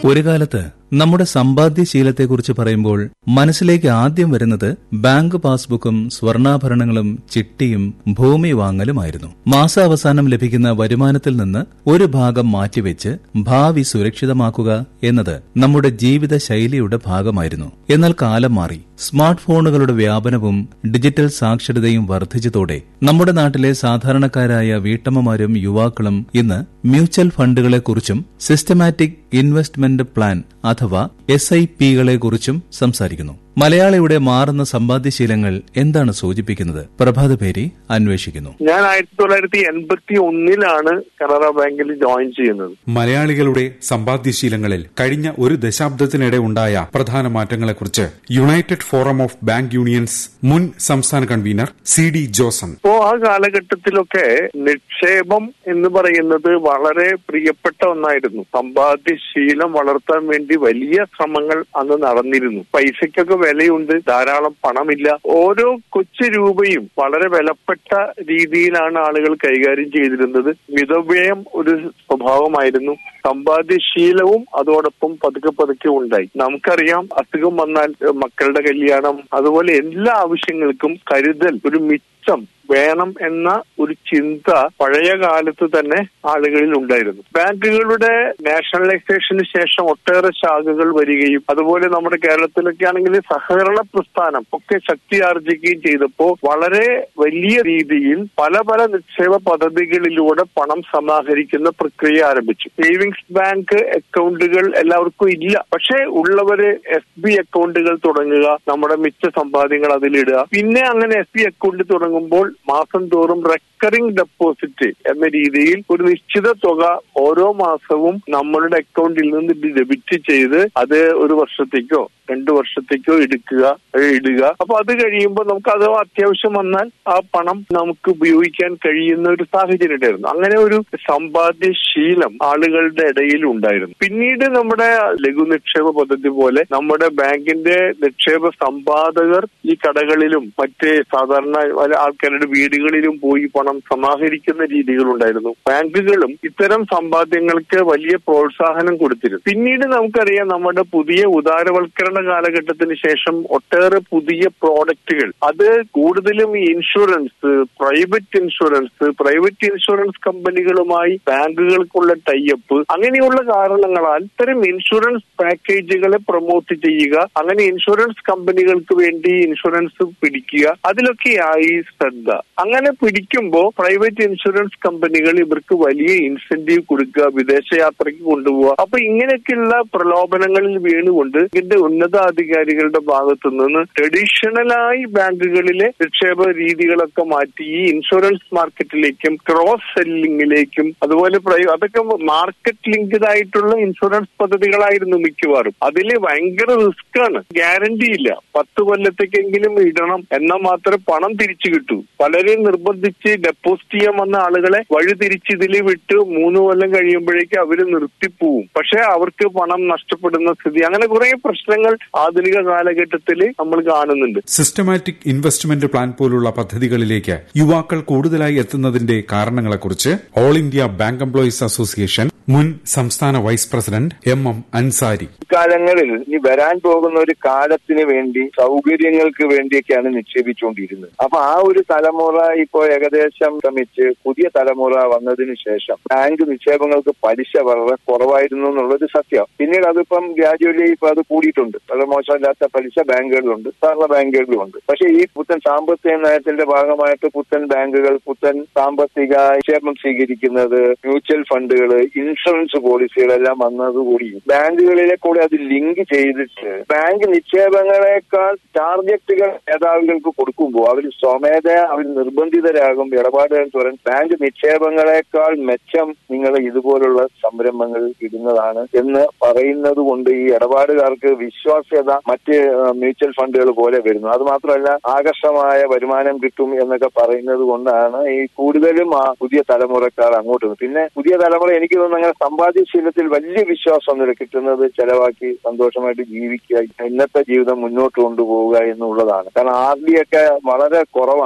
ഒരു കാലത്ത് നമ്മുടെ സമ്പാദ്യശീലത്തെക്കുറിച്ച് പറയുമ്പോൾ മനസ്സിലേക്ക് ആദ്യം വരുന്നത് ബാങ്ക് പാസ്ബുക്കും സ്വർണ്ണാഭരണങ്ങളും ചിട്ടിയും ഭൂമി വാങ്ങലുമായിരുന്നു മാസാവസാനം ലഭിക്കുന്ന വരുമാനത്തിൽ നിന്ന് ഒരു ഭാഗം മാറ്റിവെച്ച് ഭാവി സുരക്ഷിതമാക്കുക എന്നത് നമ്മുടെ ജീവിത ശൈലിയുടെ ഭാഗമായിരുന്നു എന്നാൽ കാലം മാറി സ്മാർട്ട് ഫോണുകളുടെ വ്യാപനവും ഡിജിറ്റൽ സാക്ഷരതയും വർദ്ധിച്ചതോടെ നമ്മുടെ നാട്ടിലെ സാധാരണക്കാരായ വീട്ടമ്മമാരും യുവാക്കളും ഇന്ന് മ്യൂച്വൽ ഫണ്ടുകളെക്കുറിച്ചും സിസ്റ്റമാറ്റിക് ഇൻവെസ്റ്റ്മെന്റ് പ്ലാൻ അഥവാ എസ് ഐ പികളെക്കുറിച്ചും സംസാരിക്കുന്നു മലയാളിയുടെ മാറുന്ന സമ്പാദ്യശീലങ്ങൾ എന്താണ് സൂചിപ്പിക്കുന്നത് പ്രഭാതപേരി അന്വേഷിക്കുന്നു ഞാൻ ആയിരത്തി തൊള്ളായിരത്തി എൺപത്തി ഒന്നിലാണ് കനറ ബാങ്കിൽ ജോയിൻ ചെയ്യുന്നത് മലയാളികളുടെ സമ്പാദ്യശീലങ്ങളിൽ കഴിഞ്ഞ ഒരു ദശാബ്ദത്തിനിടെ ഉണ്ടായ പ്രധാന മാറ്റങ്ങളെക്കുറിച്ച് united forum of bank unions മുൻ സംസ്ഥാന കൺവീനർ സി ഡി ജോസൺ അപ്പോ ആ കാലഘട്ടത്തിലൊക്കെ നിക്ഷേപം എന്ന് പറയുന്നത് വളരെ പ്രിയപ്പെട്ട ഒന്നായിരുന്നു സമ്പാദ്യശീലം വളർത്താൻ വേണ്ടി വലിയ ശ്രമങ്ങൾ അന്ന് നടന്നിരുന്നു പൈസയ്ക്കൊക്കെ വിലയുണ്ട് ധാരാളം പണമില്ല ഓരോ കൊച്ചു രൂപയും വളരെ വിലപ്പെട്ട രീതിയിലാണ് ആളുകൾ കൈകാര്യം ചെയ്തിരുന്നത് മിതവ്യയം ഒരു സ്വഭാവമായിരുന്നു സമ്പാദ്യശീലവും അതോടൊപ്പം പതുക്കെ പതുക്കെ ഉണ്ടായി നമുക്കറിയാം അസുഖം വന്നാൽ മക്കളുടെ കല്യാണം അതുപോലെ എല്ലാ ആവശ്യങ്ങൾക്കും കരുതൽ ഒരു മിച്ചം വേണം എന്ന ഒരു ചിന്ത പഴയ കാലത്ത് തന്നെ ആളുകളിൽ ഉണ്ടായിരുന്നു ബാങ്കുകളുടെ നാഷണലൈസേഷന് ശേഷം ഒട്ടേറെ ശാഖകൾ വരികയും അതുപോലെ നമ്മുടെ കേരളത്തിലൊക്കെ ആണെങ്കിൽ സഹകരണ പ്രസ്ഥാനം ഒക്കെ ശക്തി ആർജിക്കുകയും ചെയ്തപ്പോൾ വളരെ വലിയ രീതിയിൽ പല പല നിക്ഷേപ പദ്ധതികളിലൂടെ പണം സമാഹരിക്കുന്ന പ്രക്രിയ ആരംഭിച്ചു സേവിങ്സ് ബാങ്ക് അക്കൗണ്ടുകൾ എല്ലാവർക്കും ഇല്ല പക്ഷേ ഉള്ളവര് എസ് ബി അക്കൗണ്ടുകൾ തുടങ്ങുക നമ്മുടെ മിച്ച സമ്പാദ്യങ്ങൾ അതിലിടുക പിന്നെ അങ്ങനെ എസ് ബി അക്കൗണ്ട് തുടങ്ങുമ്പോൾ മാസം തോറും റെക്കറിംഗ് ഡെപ്പോസിറ്റ് എന്ന രീതിയിൽ ഒരു നിശ്ചിത തുക ഓരോ മാസവും നമ്മളുടെ അക്കൗണ്ടിൽ നിന്ന് ഡെബിറ്റ് ചെയ്ത് അത് ഒരു വർഷത്തേക്കോ രണ്ടു വർഷത്തേക്കോ എടുക്കുക ഇടുക അപ്പൊ അത് കഴിയുമ്പോൾ നമുക്ക് അത് അത്യാവശ്യം വന്നാൽ ആ പണം നമുക്ക് ഉപയോഗിക്കാൻ കഴിയുന്ന ഒരു സാഹചര്യം ഉണ്ടായിരുന്നു അങ്ങനെ ഒരു സമ്പാദ്യശീലം ആളുകളുടെ ഇടയിൽ ഉണ്ടായിരുന്നു പിന്നീട് നമ്മുടെ ലഘു നിക്ഷേപ പദ്ധതി പോലെ നമ്മുടെ ബാങ്കിന്റെ നിക്ഷേപ സമ്പാദകർ ഈ കടകളിലും മറ്റ് സാധാരണ ആൾക്കാരുടെ വീടുകളിലും പോയി പണം സമാഹരിക്കുന്ന രീതികൾ ഉണ്ടായിരുന്നു ബാങ്കുകളും ഇത്തരം സമ്പാദ്യങ്ങൾക്ക് വലിയ പ്രോത്സാഹനം കൊടുത്തിരുന്നു പിന്നീട് നമുക്കറിയാം നമ്മുടെ പുതിയ ഉദാരവൽക്കരണ കാലഘട്ടത്തിന് ശേഷം ഒട്ടേറെ പുതിയ പ്രോഡക്റ്റുകൾ അത് കൂടുതലും ഈ insurance private insurance private insurance കമ്പനികളുമായി ബാങ്കുകൾക്കുള്ള ടൈപ്പ് അങ്ങനെയുള്ള കാരണങ്ങളാൽ ഇത്തരം ഇൻഷുറൻസ് പാക്കേജുകളെ പ്രൊമോട്ട് ചെയ്യുക അങ്ങനെ ഇൻഷുറൻസ് കമ്പനികൾക്ക് വേണ്ടി ഇൻഷുറൻസ് പിടിക്കുക അതിലൊക്കെയായി ശ്രദ്ധ അങ്ങനെ പിടിക്കുമ്പോൾ പ്രൈവറ്റ് ഇൻഷുറൻസ് കമ്പനികൾ ഇവർക്ക് വലിയ ഇൻസെന്റീവ് കൊടുക്കുക വിദേശയാത്രയ്ക്ക് കൊണ്ടുപോവുക അപ്പൊ ഇങ്ങനെയൊക്കെയുള്ള പ്രലോഭനങ്ങളിൽ വീണുകൊണ്ട് ഇതിന്റെ ഉന്നതാധികാരികളുടെ ഭാഗത്തു നിന്ന് ട്രഡീഷണലായി ബാങ്കുകളിലെ നിക്ഷേപ രീതികളൊക്കെ മാറ്റി ഈ ഇൻഷുറൻസ് മാർക്കറ്റിലേക്കും ക്രോസ് സെല്ലിംഗിലേക്കും അതുപോലെ അതൊക്കെ മാർക്കറ്റ് ലിങ്ക്ഡ് ആയിട്ടുള്ള ഇൻഷുറൻസ് പദ്ധതികളായിരുന്നു മിക്കവാറും അതിൽ ഭയങ്കര റിസ്ക് ആണ് ഗ്യാരണ്ടി ഇല്ല പത്ത് കൊല്ലത്തേക്കെങ്കിലും ഇടണം എന്നാൽ മാത്രമേ പണം തിരിച്ചു കിട്ടൂ പലരെയും നിർബന്ധിച്ച് ഡെപ്പോസിറ്റ് ചെയ്യാൻ വന്ന ആളുകളെ വഴി തിരിച്ച് ഇതിൽ വിട്ട് മൂന്ന് കൊല്ലം കഴിയുമ്പോഴേക്കും അവര് നിർത്തിപ്പോവും പക്ഷെ അവർക്ക് പണം നഷ്ടപ്പെടുന്ന സ്ഥിതി അങ്ങനെ കുറെ പ്രശ്നങ്ങൾ ആധുനിക കാലഘട്ടത്തിൽ നമ്മൾ കാണുന്നുണ്ട് സിസ്റ്റമാറ്റിക് ഇൻവെസ്റ്റ്മെന്റ് പ്ലാൻ പോലുള്ള പദ്ധതികളിലേക്ക് യുവാക്കൾ കൂടുതലായി എത്തുന്നതിന്റെ കാരണങ്ങളെക്കുറിച്ച് all India bank employees association മുൻ സംസ്ഥാന vice president M M Ansari കാലങ്ങളിൽ ഇനി വരാൻ പോകുന്ന ഒരു കാലത്തിന് വേണ്ടി സൗകര്യങ്ങൾക്ക് വേണ്ടിയൊക്കെയാണ് നിക്ഷേപിച്ചുകൊണ്ടിരുന്നത് അപ്പൊ ആ ഒരു തലമുറ ഇപ്പോൾ ഏകദേശം ശ്രമിച്ച് പുതിയ തലമുറ വന്നതിന് ശേഷം ബാങ്ക് നിക്ഷേപങ്ങൾക്ക് പലിശ വളരെ കുറവായിരുന്നു എന്നുള്ളത് സത്യം പിന്നീട് അതിപ്പം ഗ്രാജുവലി ഇപ്പൊ അത് കൂടിയിട്ടുണ്ട് വളരെ മോശമില്ലാത്ത പലിശ ബാങ്കുകളിലുണ്ട് സാധാരണ ബാങ്കുകളിലുണ്ട് പക്ഷേ ഈ പുത്തൻ സാമ്പത്തിക നയത്തിന്റെ ഭാഗമായിട്ട് പുത്തൻ ബാങ്കുകൾ പുത്തൻ സാമ്പത്തിക നിക്ഷേപം സ്വീകരിക്കുന്നത് മ്യൂച്വൽ ഫണ്ടുകൾ ഇൻഷുറൻസ് പോളിസികളെല്ലാം വന്നതുകൂടി ബാങ്കുകളിലെ കൂടെ അത് ലിങ്ക് ചെയ്തിട്ട് ബാങ്ക് നിക്ഷേപങ്ങളെക്കാൾ ടാർഗറ്റുകൾ മേധാവികൾക്ക് കൊടുക്കുമ്പോൾ അവർ സ്വമേധ അവർ നിർബന്ധിതരാകും ഇടപാടുകൾ തുറൻ ബാങ്ക് നിക്ഷേപങ്ങളെക്കാൾ മെച്ചം നിങ്ങൾ ഇതുപോലുള്ള സംരംഭങ്ങൾ ഇടുന്നതാണ് എന്ന് പറയുന്നത് കൊണ്ട് ഈ ഇടപാടുകാർക്ക് വിശ്വാസ്യത മറ്റ് മ്യൂച്വൽ ഫണ്ടുകൾ പോലെ വരുന്നു അത് മാത്രമല്ല ആകർഷമായ വരുമാനം കിട്ടും എന്നൊക്കെ പറയുന്നത് കൊണ്ടാണ് ഈ കൂടുതലും ആ പുതിയ തലമുറക്കാർ അങ്ങോട്ട് പിന്നെ പുതിയ തലമുറ എനിക്ക് തോന്നുന്നു അങ്ങനെ സമ്പാദ്യശീലത്തിൽ വലിയ വിശ്വാസമൊന്നുമില്ല കിട്ടുന്നത് ചെലവാക്കി സന്തോഷമായിട്ട് ജീവിക്കുക ഇന്നത്തെ ജീവിതം മുന്നോട്ട് കൊണ്ടുപോവുക എന്നുള്ളതാണ് കാരണം ആർ ഡി ഒക്കെ വളരെ കുറവാണ് ഇപ്പം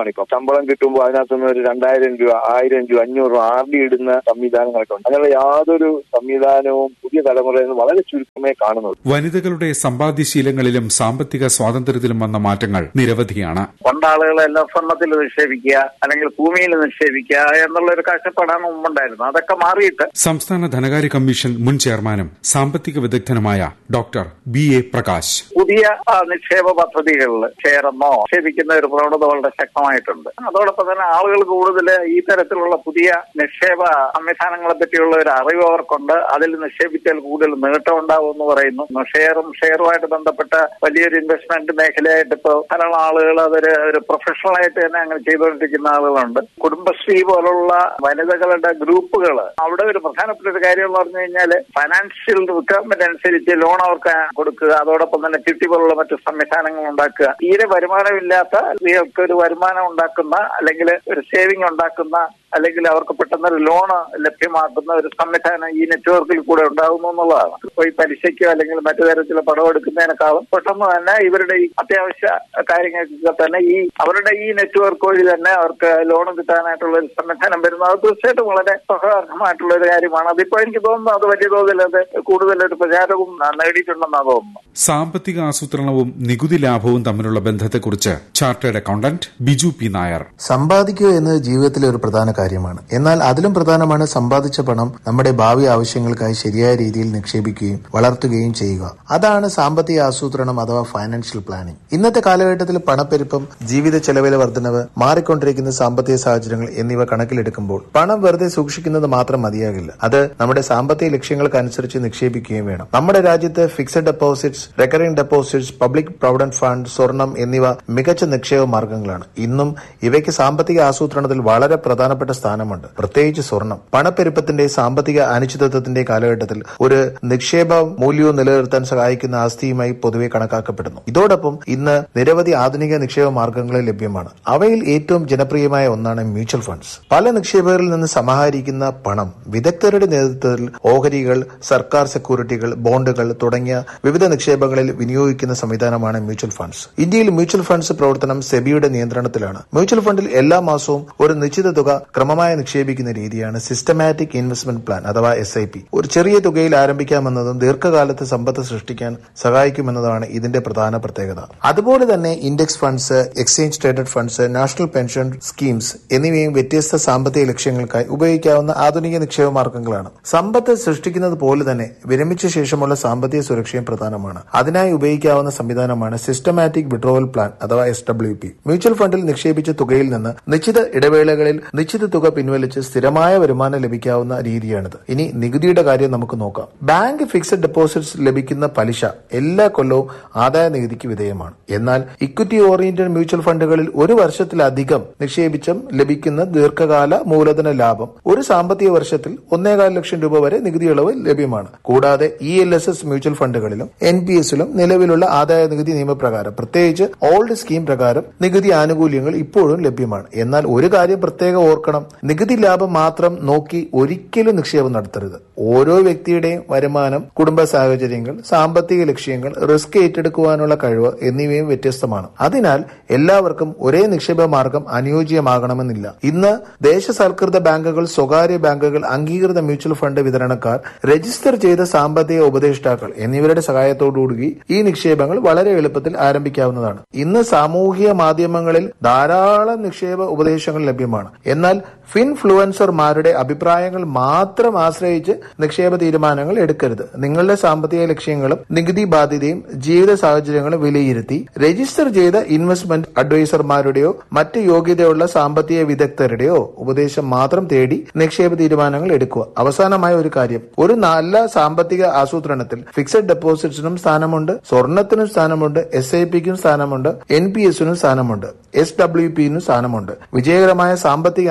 ശമ്പളം കിട്ടുമ്പോൾ അതിനകത്തുനിന്ന് ഒരു രണ്ടായിരം രൂപ ആയിരം രൂപ അഞ്ഞൂറ് രൂപ ആർ ഡി ഇടുന്ന സംവിധാനങ്ങളൊക്കെ ഉണ്ട് അങ്ങനെ യാതൊരു സംവിധാനവും പുതിയ തലമുറയിൽ നിന്ന് വളരെ ചുരുക്കമേ കാണുന്നുള്ളൂ വനിതകളുടെ സമ്പാദ്യശീലങ്ങളിലും സാമ്പത്തിക സ്വാതന്ത്ര്യത്തിലും വന്ന മാറ്റങ്ങൾ നിരവധിയാണ് പണ്ടാളുകളെല്ലാം സ്വർണത്തിൽ നിക്ഷേപിക്കുക അല്ലെങ്കിൽ ഭൂമിയിൽ നിക്ഷേപിക്കുക എന്നുള്ള ഒരു കാഴ്ചപ്പാടാണ് മുമ്പുണ്ടായിരുന്നത് അതൊക്കെ മാറിയിട്ട് സംസ്ഥാന ധനകാര്യ കമ്മീഷൻ മുൻ ചെയർമാനും സാമ്പത്തിക വിദഗ്ധനുമായ ഡോക്ടർ ബി എ പ്രകാശ് പുതിയ ആ, നിക്ഷേപ പദ്ധതികളിൽ ചേർന്നോ നിക്ഷേപിക്കുന്ന ഒരു പ്രവണത വളരെ ശക്തമായിട്ടുണ്ട് അതോടൊപ്പം തന്നെ ആളുകൾ കൂടുതൽ ഈ തരത്തിലുള്ള പുതിയ നിക്ഷേപ സംവിധാനങ്ങളെ പറ്റിയുള്ള ഒരു അറിവ് അവർക്കുണ്ട് അതിൽ നിക്ഷേപിച്ചാൽ കൂടുതൽ നേട്ടം ഉണ്ടാവും എന്ന് പറയുന്നു ഷെയറും ഷെയറുമായിട്ട് ബന്ധപ്പെട്ട വലിയൊരു ഇൻവെസ്റ്റ്മെന്റ് മേഖലയായിട്ട് ഇപ്പോൾ ധാരാളം ആളുകൾ അതൊരു ഒരു പ്രൊഫഷണൽ ആയിട്ട് തന്നെ അങ്ങനെ ചെയ്തുകൊണ്ടിരിക്കുന്ന ആളുകളുണ്ട് കുടുംബശ്രീ പോലുള്ള വനിതകളുടെ ഗ്രൂപ്പുകൾ അവിടെ ഒരു പ്രധാനപ്പെട്ട ഒരു കാര്യം എന്ന് പറഞ്ഞു കഴിഞ്ഞാൽ ഫൈനാൻഷ്യൽ റിക്വയർമെന്റ് അനുസരിച്ച് ലോൺ അവർക്ക് കൊടുക്കുക അതോടൊപ്പം തന്നെ ചിട്ടി പോലുള്ള മറ്റു സംവിധാനങ്ങൾ ഉണ്ടാക്കുക തീരെ വരുമാനമില്ലാത്ത സ്ത്രീകൾക്ക് ഒരു വരുമാനം ഉണ്ടാക്കുന്ന അല്ലെങ്കിൽ ഒരു സേവിങ് ഉണ്ടാക്കുന്ന അല്ലെങ്കിൽ അവർക്ക് പെട്ടെന്ന് ഒരു ലോണ് ലഭ്യമാക്കുന്ന ഒരു സംവിധാനം ഈ നെറ്റ്വർക്കിൽ കൂടെ ഉണ്ടാകുന്നു എന്നുള്ളതാണ് ഇപ്പോൾ ഈ പലിശയ്ക്കോ അല്ലെങ്കിൽ മറ്റു തരത്തിലുള്ള പണം എടുക്കുന്നതിനേക്കാളും പെട്ടെന്ന് തന്നെ ഇവരുടെ ഈ അത്യാവശ്യ കാര്യങ്ങൾക്കൊക്കെ തന്നെ ഈ അവരുടെ ഈ നെറ്റ്വർക്ക് വഴി തന്നെ അവർക്ക് ലോൺ കിട്ടാനായിട്ടുള്ള ഒരു സംവിധാനം വരുന്നത് അത് തീർച്ചയായിട്ടും വളരെ സഹകരണമായിട്ടുള്ള ഒരു കാര്യമാണ് അതിപ്പോ എനിക്ക് തോന്നുന്നു അത് വലിയ തോതിൽ അത് കൂടുതലൊരു പ്രചാരവും നേടിയിട്ടുണ്ടെന്നാണ് തോന്നുന്നു സാമ്പത്തിക ആസൂത്രണവും നികുതി ലാഭവും തമ്മിലുള്ള ബന്ധത്തെക്കുറിച്ച് chartered accountant Biju P Nair സമ്പാദിക്കുക എന്നത് ജീവിതത്തിലെ ഒരു പ്രധാന കാര്യമാണ് എന്നാൽ അതിലും പ്രധാനമാണ് സമ്പാദിച്ച പണം നമ്മുടെ ഭാവി ആവശ്യങ്ങൾക്കായി ശരിയായ രീതിയിൽ നിക്ഷേപിക്കുകയും വളർത്തുകയും ചെയ്യുക അതാണ് സാമ്പത്തിക ആസൂത്രണം അഥവാ ഫൈനാൻഷ്യൽ പ്ലാനിംഗ് ഇന്നത്തെ കാലഘട്ടത്തിൽ പണപ്പെരുപ്പം ജീവിത ചെലവിലെ വർധനവ് മാറിക്കൊണ്ടിരിക്കുന്ന സാമ്പത്തിക സാഹചര്യങ്ങൾ എന്നിവ കണക്കിലെടുക്കുമ്പോൾ പണം വെറുതെ സൂക്ഷിക്കുന്നത് മാത്രം മതിയാകില്ല അത് നമ്മുടെ സാമ്പത്തിക ലക്ഷ്യങ്ങൾക്കനുസരിച്ച് നിക്ഷേപിക്കുകയും വേണം നമ്മുടെ രാജ്യത്ത് fixed deposits recurring deposits public provident fund സ്വർണം എന്നിവ മികച്ച നിക്ഷേപ മാർഗങ്ങളാണ് ഇന്നും ഇവയ്ക്ക് സാമ്പത്തിക ആസൂത്രണത്തിൽ വളരെ പ്രധാനപ്പെട്ട സ്ഥാനമുണ്ട് പ്രത്യേകിച്ച് സ്വർണം പണപ്പെരുപ്പത്തിന്റെ സാമ്പത്തിക അനിശ്ചിതത്വത്തിന്റെ കാലഘട്ടത്തിൽ ഒരു നിക്ഷേപ മൂല്യവും നിലനിർത്താൻ സഹായിക്കുന്ന ആസ്തിയുമായി പൊതുവെ കണക്കാക്കപ്പെടുന്നു ഇതോടൊപ്പം ഇന്ന് നിരവധി ആധുനിക നിക്ഷേപ മാർഗങ്ങൾ ലഭ്യമാണ് അവയിൽ ഏറ്റവും ജനപ്രിയമായ ഒന്നാണ് മ്യൂച്വൽ ഫണ്ട്സ് പല നിക്ഷേപകരിൽ നിന്ന് സമാഹരിക്കുന്ന പണം വിദഗ്ധരുടെ നേതൃത്വത്തിൽ ഓഹരികൾ സർക്കാർ സെക്യൂരിറ്റികൾ ബോണ്ടുകൾ തുടങ്ങിയ വിവിധ നിക്ഷേപങ്ങളിൽ വിനിയോഗിക്കുന്ന സംവിധാനമാണ് മ്യൂച്വൽ ഫണ്ട്സ് ഇന്ത്യയിൽ മ്യൂച്വൽ ഫണ്ട്സ് പ്രവർത്തനം സെബിയുടെ നിയന്ത്രണത്തിലാണ് മ്യൂച്വൽ ഫണ്ടിൽ എല്ലാ മാസവും ഒരു നിശ്ചിത തുക ക്രമമായി നിക്ഷേപിക്കുന്ന രീതിയാണ് സിസ്റ്റമാറ്റിക് ഇൻവെസ്റ്റ്മെന്റ് പ്ലാൻ അഥവാ എസ് ഐ പി ഒരു ചെറിയ തുകയിൽ ആരംഭിക്കാമെന്നതും ദീർഘകാലത്ത് സമ്പത്ത് സൃഷ്ടിക്കാൻ സഹായിക്കുമെന്നതാണ് ഇതിന്റെ പ്രധാന പ്രത്യേകത അതുപോലെ തന്നെ index funds exchange traded funds national pension schemes എന്നിവയും വ്യത്യസ്ത സാമ്പത്തിക ലക്ഷ്യങ്ങൾക്കായി ഉപയോഗിക്കാവുന്ന ആധുനിക നിക്ഷേപ മാർഗങ്ങളാണ് സമ്പത്ത് സൃഷ്ടിക്കുന്നത് പോലെ തന്നെ വിരമിച്ച ശേഷമുള്ള സാമ്പത്തിക സുരക്ഷയും പ്രധാനമാണ് അതിനായി ഉപയോഗിക്കാവുന്ന സംവിധാനമാണ് സിസ്റ്റമാറ്റിക് വിഡ്രോവൽ പ്ലാൻ അഥവാ എസ് ഡബ്ല്യു പി മ്യൂച്വൽ ഫണ്ടിൽ നിക്ഷേപിച്ച തുകയിൽ നിന്ന് നിശ്ചിത ഇടവേളകളിൽ നിശ്ചിത തുക പിൻവലിച്ച് സ്ഥിരമായ വരുമാനം ലഭിക്കാവുന്ന രീതിയാണിത് ഇനി നികുതിയുടെ കാര്യം നമുക്ക് നോക്കാം ബാങ്ക് ഫിക്സഡ് ഡെപ്പോസിറ്റ്സ് ലഭിക്കുന്ന പലിശ എല്ലാ കൊല്ലവും ആദായ നികുതിക്ക് വിധേയമാണ് എന്നാൽ ഇക്വിറ്റി ഓറിയന്റഡ് മ്യൂച്വൽ ഫണ്ടുകളിൽ ഒരു വർഷത്തിലധികം നിക്ഷേപിച്ചും ലഭിക്കുന്ന ദീർഘകാല മൂലധന ലാഭം ഒരു സാമ്പത്തിക വർഷത്തിൽ ഒന്നേകാൽ ലക്ഷം രൂപ വരെ നികുതി ഇളവ് ലഭ്യമാണ് കൂടാതെ E L S S mutual ഫണ്ടുകളിലും എൻ പി എസിലും നിലവിലുള്ള ആദായ നികുതി നിയമപ്രകാരം പ്രത്യേകിച്ച് ഓൾഡ് സ്കീം പ്രകാരം നികുതി ആനുകൂല്യങ്ങൾ ഇപ്പോഴും ലഭ്യമാണ് എന്നാൽ ഒരു കാര്യം പ്രത്യേകം ഓർക്കണം നികുതി ലാഭം മാത്രം നോക്കി ഒരിക്കലും നിക്ഷേപം നടത്തരുത് ഓരോ വ്യക്തിയുടെയും വരുമാനം കുടുംബ സാഹചര്യങ്ങൾ സാമ്പത്തിക ലക്ഷ്യങ്ങൾ റിസ്ക് ഏറ്റെടുക്കുവാനുള്ള കഴിവ് എന്നിവയും വ്യത്യസ്തമാണ് അതിനാൽ എല്ലാവർക്കും ഒരേ നിക്ഷേപ മാർഗം അനുയോജ്യമാകണമെന്നില്ല ഇന്ന് ദേശസാൽകൃത ബാങ്കുകൾ സ്വകാര്യ ബാങ്കുകൾ അംഗീകൃത മ്യൂച്വൽ ഫണ്ട് വിതരണക്കാർ രജിസ്റ്റർ ചെയ്ത സാമ്പത്തിക ഉപദേഷ്ടാക്കൾ എന്നിവരുടെ സഹായത്തോടുകൂടി ഈ നിക്ഷേപങ്ങൾ വളരെ എളുപ്പത്തിൽ ആരംഭിക്കാവുന്നതാണ് ഇന്ന് സാമൂഹിക മാധ്യമങ്ങളിൽ ധാരാളം നിക്ഷേപ ഉപദേശങ്ങൾ ലഭ്യമാണ് എന്നാൽ ഫിൻഫ്ലുവൻസർമാരുടെ അഭിപ്രായങ്ങൾ മാത്രം ആശ്രയിച്ച് നിക്ഷേപ തീരുമാനങ്ങൾ എടുക്കരുത് നിങ്ങളുടെ സാമ്പത്തിക ലക്ഷ്യങ്ങളും നികുതി ബാധ്യതയും ജീവിത സാഹചര്യങ്ങളും വിലയിരുത്തി രജിസ്റ്റർ ചെയ്ത ഇൻവെസ്റ്റ്മെന്റ് അഡ്വൈസർമാരുടെയോ മറ്റ് യോഗ്യതയുള്ള സാമ്പത്തിക വിദഗ്ധരുടെയോ ഉപദേശം മാത്രം തേടി നിക്ഷേപ തീരുമാനങ്ങൾ എടുക്കുക അവസാനമായ ഒരു കാര്യം ഒരു നല്ല സാമ്പത്തിക ആസൂത്രണത്തിൽ ഫിക്സഡ് ഡെപ്പോസിറ്റ്സിനും സ്ഥാനമുണ്ട് സ്വർണത്തിനും സ്ഥാനമുണ്ട് എസ് ഐ പിക്കും സ്ഥാനമുണ്ട് എൻ പി എസിനും സ്ഥാനമുണ്ട് എസ് ഡബ്ല്യു പിന്നും സ്ഥാനമുണ്ട് വിജയകരമായ സാമ്പത്തിക ആസൂത്രണം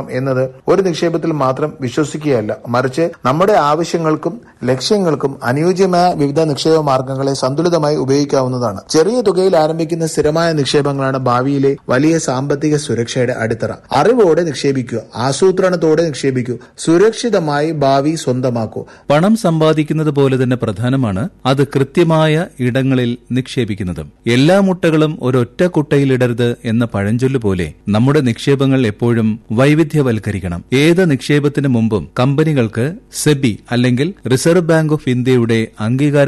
ഉണ്ടാകണം എന്നത് ഒരു നിക്ഷേപത്തിൽ മാത്രം വിശ്വസിക്കുകയല്ല മറിച്ച് നമ്മുടെ ആവശ്യങ്ങൾക്കും ലക്ഷ്യങ്ങൾക്കും അനുയോജ്യമായ വിവിധ നിക്ഷേപ മാർഗങ്ങളെ സന്തുലിതമായി ഉപയോഗിക്കാവുന്നതാണ് ചെറിയ തുകയിൽ ആരംഭിക്കുന്ന സ്ഥിരമായ നിക്ഷേപങ്ങളാണ് ഭാവിയിലെ വലിയ സാമ്പത്തിക സുരക്ഷയുടെ അടിത്തറ അറിവോടെ നിക്ഷേപിക്കുക ആസൂത്രണത്തോടെ നിക്ഷേപിക്കൂ സുരക്ഷിതമായി ഭാവി സ്വന്തമാക്കൂ പണം സമ്പാദിക്കുന്നത് പോലെ തന്നെ പ്രധാനമാണ് അത് കൃത്യമായ ഇടങ്ങളിൽ നിക്ഷേപിക്കുന്നതും എല്ലാ മുട്ടകളും ഒരൊറ്റ കുട്ടയിലിടരുത് എന്ന പഴഞ്ചൊല്ല് പോലെ നമ്മുടെ നിക്ഷേപങ്ങൾ എപ്പോഴും വൈവിധ്യവൽക്കരിക്കണം ഏത് നിക്ഷേപത്തിന് മുമ്പും കമ്പനികൾക്ക് സെബി അല്ലെങ്കിൽ റിസർവ് ബാങ്ക് ഓഫ് ഇന്ത്യയുടെ അംഗീകാരം